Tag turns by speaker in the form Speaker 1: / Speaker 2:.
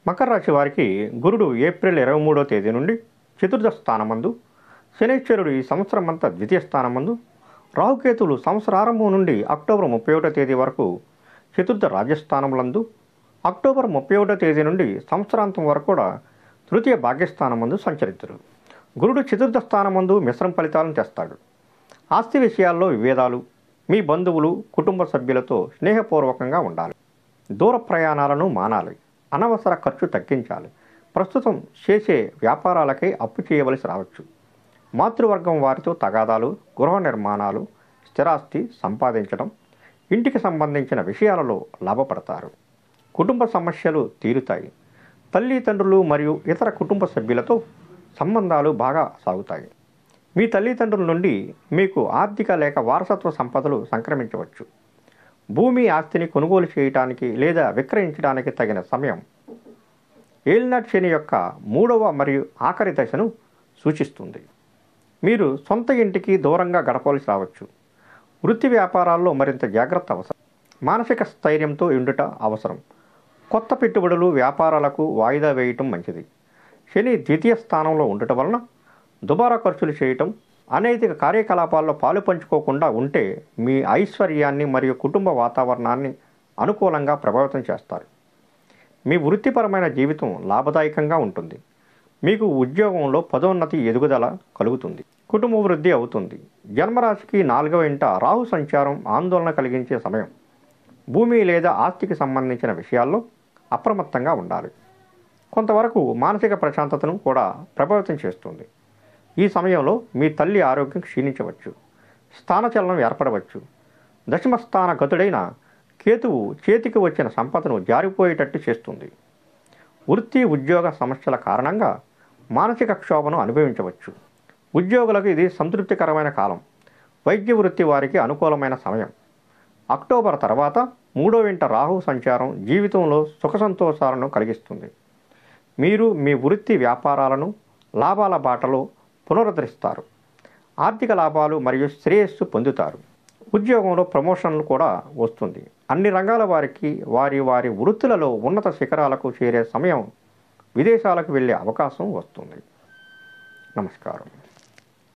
Speaker 1: మకర రాశి వారికి గురుడు ఏప్రిల్ ఇరవై మూడో తేదీ నుండి చతుర్థ స్థానమందు శనేశ్వరుడు ఈ సంవత్సరం అంతా ద్వితీయ స్థానమందు రాహుకేతులు సంవత్సరారంభం నుండి అక్టోబర్ ముప్పై ఒకటో తేదీ వరకు చతుర్థ రాజ్యస్థానములందు అక్టోబర్ ముప్పై ఒకటో తేదీ నుండి సంవత్సరాంతం వరకు కూడా తృతీయ భాగ్యస్థానమందు సంచరితురు గురుడు చతుర్థ స్థానమందు మిశ్రమ ఫలితాలను తెస్తాడు ఆస్తి విషయాల్లో విభేదాలు మీ బంధువులు కుటుంబ సభ్యులతో స్నేహపూర్వకంగా ఉండాలి దూర ప్రయాణాలను మానాలి అనవసర ఖర్చు తగ్గించాలి ప్రస్తుతం చేసే వ్యాపారాలకై అప్పు చేయవలసి రావచ్చు మాతృవర్గం వారితో తగాదాలు గృహ నిర్మాణాలు స్థిరాస్తి సంపాదించడం ఇంటికి సంబంధించిన విషయాలలో లాభపడతారు కుటుంబ సమస్యలు తీరుతాయి తల్లిదండ్రులు మరియు ఇతర కుటుంబ సభ్యులతో సంబంధాలు బాగా సాగుతాయి మీ తల్లిదండ్రుల నుండి మీకు ఆర్థిక లేక వారసత్వ సంపదలు సంక్రమించవచ్చు భూమి ఆస్తిని కొనుగోలు చేయటానికి లేదా విక్రయించడానికి తగిన సమయం ఏలినాటి శని యొక్క మూడవ మరియు ఆఖరి దశను సూచిస్తుంది మీరు సొంత ఇంటికి దూరంగా గడపవలసి రావచ్చు వృత్తి వ్యాపారాల్లో మరింత జాగ్రత్త అవసరం మానసిక స్థైర్యంతో ఉండుట అవసరం కొత్త పెట్టుబడులు వ్యాపారాలకు వాయిదా వేయటం మంచిది శని ద్వితీయ స్థానంలో ఉండటం వలన దుబారా ఖర్చులు చేయటం అనైతిక కార్యకలాపాల్లో పాలు పంచుకోకుండా ఉంటే మీ ఐశ్వర్యాన్ని మరియు కుటుంబ వాతావరణాన్ని అనుకూలంగా ప్రభావితం చేస్తారు మీ వృత్తిపరమైన జీవితం లాభదాయకంగా ఉంటుంది మీకు ఉద్యోగంలో పదోన్నతి ఎదుగుదల కలుగుతుంది కుటుంబ వృద్ధి అవుతుంది జన్మరాశికి నాలుగవ ఇంట రాహు సంచారం ఆందోళన కలిగించే సమయం భూమి లేదా ఆస్తికి సంబంధించిన విషయాల్లో అప్రమత్తంగా ఉండాలి కొంతవరకు మానసిక ప్రశాంతతను కూడా ప్రభావితం చేస్తుంది ఈ సమయంలో మీ తల్లి ఆరోగ్యం క్షీణించవచ్చు స్థానచలనం ఏర్పడవచ్చు దశమ స్థాన గతుడైన కేతువు చేతికి వచ్చిన సంపదను జారిపోయేటట్టు చేస్తుంది వృత్తి ఉద్యోగ సమస్యల కారణంగా మానసిక క్షోభను అనుభవించవచ్చు ఉద్యోగులకు ఇది సంతృప్తికరమైన కాలం వైద్య వృత్తి వారికి అనుకూలమైన సమయం అక్టోబర్ తర్వాత మూడో వింట రాహు సంచారం జీవితంలో సుఖ సంతోషాలను కలిగిస్తుంది మీరు మీ వృత్తి వ్యాపారాలను లాభాల బాటలో పునరుద్ధరిస్తారు ఆర్థిక లాభాలు మరియు శ్రేయస్సు పొందుతారు ఉద్యోగంలో ప్రమోషన్లు కూడా వస్తుంది అన్ని రంగాల వారికి వారి వారి వృత్తులలో ఉన్నత శిఖరాలకు చేరే సమయం విదేశాలకు వెళ్ళే అవకాశం వస్తుంది నమస్కారం